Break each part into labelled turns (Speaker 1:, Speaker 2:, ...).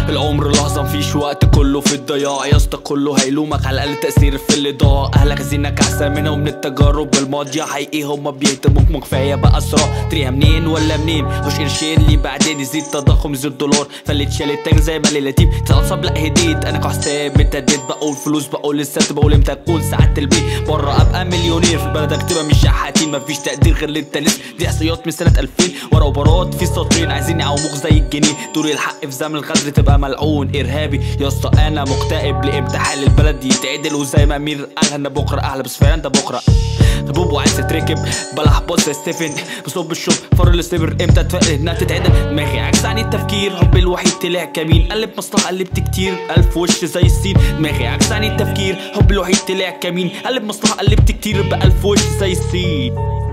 Speaker 1: العمر لحظة مفيش وقت كله في الضياع يا اسطى كله هيلومك على الاقل تأثير في اللي ضاع اهلك زينك احسن منهم من التجارب الماضية حقيقي هما بيهتموك ما كفاية بقى صراع تريها منين ولا منين مش قرشين لي بعدين يزيد تضخم يزيد دولار فاللي اتشال التاج زي ما اليتيم تتعصب لا هديت انا كحساب انت اديت بقول فلوس بقول لسه بقول امتى تكون سعادة البيت بره ابقى مليونير في بلدك تبقى مش شحاتين مفيش تقدير غير اللي انت لسه دي احصائيات من سنة 2000 ورا وبرات في سطرين عايزين يعوموك زي الجنيه دور الحق في زمن الغدر تبقى ملعون ارهابي يا اسطى انا مكتئب لامتى حال البلد يتعدل وزي ما امير قال انا بكره احلى بس فعلا ده بكره هبوب وعايز تتركب بلح بص يا ستيفن بصب الشوب فر السليبر امتى تفقد انها تتعدل دماغي عكس عن التفكير حب الوحيد طلع كمين قلب مصلحه قلبت كتير الف وش زي السين دماغي عكس عن التفكير حب الوحيد طلع كمين قلب مصلحه قلبت كتير بألف وش زي السين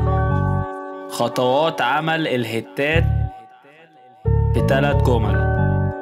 Speaker 1: خطوات عمل الهتات بثلاث جمل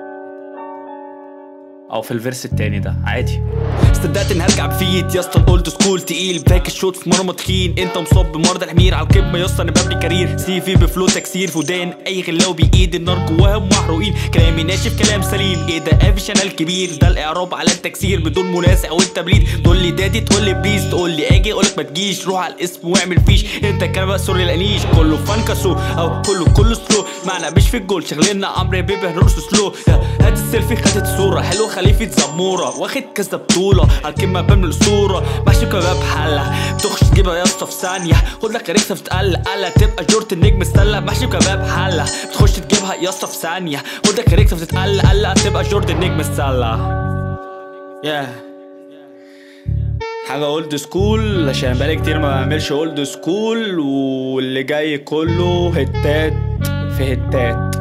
Speaker 1: او في الفيرس التاني ده عادي صدقت اني هرجع بفيت يا اسطى الاولد سكول تقيل فاكر شوت في مرمى تخين انت مصاب بمرضى الحمير على الكب يا اسطى انا ببني كارير سي في بفلو تكسير في ودان اي غلاوي بايد النار جواهم محروقين كلامي ناشف كلام سليم ايه ده قافش انا الكبير ده الاعراب على التكسير بدون مناسق او التبريد تقول لي دادي تقول لي بليز تقول لي اجي اقول لك ما تجيش روح على الاسم واعمل فيش انت كان بقى سوري الانيش كله فانكسو او كله كله سلو معنا مش في الجول شغلنا عمرو بيبي هنرقص سلو هات السيلفي خدت صوره حلو خليفه زموره واخد كذا بطوله على الكلمه بمن الاسطوره محشي كباب حله بتخش تجيبها يا اسطى في ثانيه خد لك ريكسه بتقلق قلق تبقى جورة النجم السله محشي كباب حله بتخش تجيبها يا اسطى في ثانيه خد لك ريكسه بتتقلق قلق تبقى جورة النجم السله ياه حاجة اولد سكول عشان بقالي كتير ما بعملش اولد سكول واللي جاي كله هتات في هتات